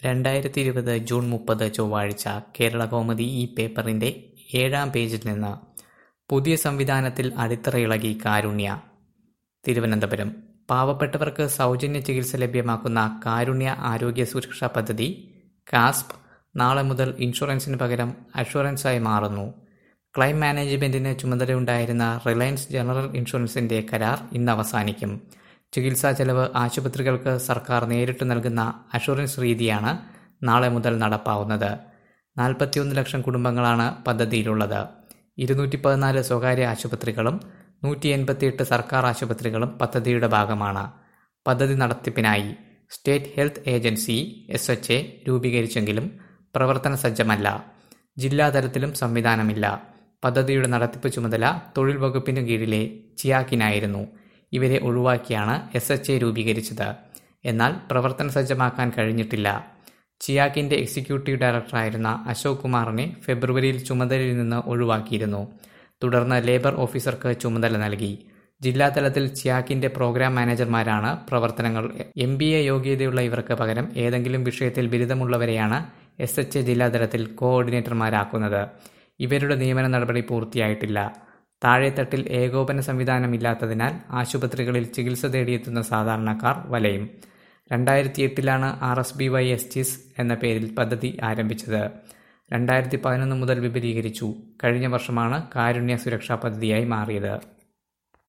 രണ്ടായിരത്തി ഇരുപത് ജൂൺ മുപ്പത് ചൊവ്വാഴ്ച കേരളകൗമുദി ഈ പേപ്പറിന്റെ ഏഴാം പേജിൽ നിന്ന് പുതിയ സംവിധാനത്തിൽ അടിത്തറയിളകി കാരുണ്യ തിരുവനന്തപുരം പാവപ്പെട്ടവർക്ക് സൗജന്യ ചികിത്സ ലഭ്യമാക്കുന്ന കാരുണ്യ ആരോഗ്യ സുരക്ഷാ പദ്ധതി കാസ്പ് നാളെ മുതൽ ഇൻഷുറൻസിന് പകരം അഷുറൻസായി മാറുന്നു ക്ലൈം മാനേജ്മെന്റിന് ചുമതലയുണ്ടായിരുന്ന റിലയൻസ് ജനറൽ ഇൻഷുറൻസിന്റെ കരാർ ഇന്ന് അവസാനിക്കും ചികിത്സാ ചെലവ് ആശുപത്രികൾക്ക് സർക്കാർ നേരിട്ട് നൽകുന്ന അഷുറൻസ് രീതിയാണ് നാളെ മുതൽ നടപ്പാവുന്നത് നാൽപ്പത്തിയൊന്ന് ലക്ഷം കുടുംബങ്ങളാണ് പദ്ധതിയിലുള്ളത് ഇരുന്നൂറ്റി പതിനാല് സ്വകാര്യ ആശുപത്രികളും നൂറ്റി എൺപത്തിയെട്ട് സർക്കാർ ആശുപത്രികളും പദ്ധതിയുടെ ഭാഗമാണ് പദ്ധതി നടത്തിപ്പിനായി state health agency S H A രൂപീകരിച്ചെങ്കിലും പ്രവർത്തന സജ്ജമല്ല ജില്ലാതലത്തിലും സംവിധാനമില്ല പദ്ധതിയുടെ നടത്തിപ്പ് ചുമതല തൊഴിൽ വകുപ്പിന് കീഴിലെ ചിയാക്കിനായിരുന്നു ഇവരെ ഒഴിവാക്കിയാണ് എസ് എച്ച് എ രൂപീകരിച്ചത് എന്നാൽ പ്രവർത്തന സജ്ജമാക്കാൻ കഴിഞ്ഞിട്ടില്ല ചിയാക്കിന്റെ എക്സിക്യൂട്ടീവ് ഡയറക്ടറായിരുന്ന അശോക് കുമാറിനെ ഫെബ്രുവരിയിൽ ചുമതലയിൽ നിന്ന് ഒഴിവാക്കിയിരുന്നു തുടർന്ന് ലേബർ ഓഫീസർക്ക് ചുമതല നൽകി ജില്ലാതലത്തിൽ ചിയാക്കിന്റെ പ്രോഗ്രാം മാനേജർമാരാണ് പ്രവർത്തനങ്ങൾ എം ബി എ യോഗ്യതയുള്ള ഇവർക്ക് പകരം ഏതെങ്കിലും വിഷയത്തിൽ ബിരുദമുള്ളവരെയാണ് എസ് എച്ച് എ ജില്ലാതലത്തിൽ കോഓർഡിനേറ്റർമാരാക്കുന്നത് ഇവരുടെ നിയമന നടപടി പൂർത്തിയായിട്ടില്ല താഴെത്തട്ടിൽ ഏകോപന സംവിധാനമില്ലാത്തതിനാൽ ആശുപത്രികളിൽ ചികിത്സ തേടിയെത്തുന്ന സാധാരണക്കാർ വലയും രണ്ടായിരത്തി എട്ടിലാണ് ആർ എസ് ബി വൈ എസ്റ്റിസ് എന്ന പേരിൽ പദ്ധതി ആരംഭിച്ചത് രണ്ടായിരത്തി പതിനൊന്ന് മുതൽ വിപുലീകരിച്ചു കഴിഞ്ഞ വർഷമാണ് കാരുണ്യ സുരക്ഷാ പദ്ധതിയായി മാറിയത്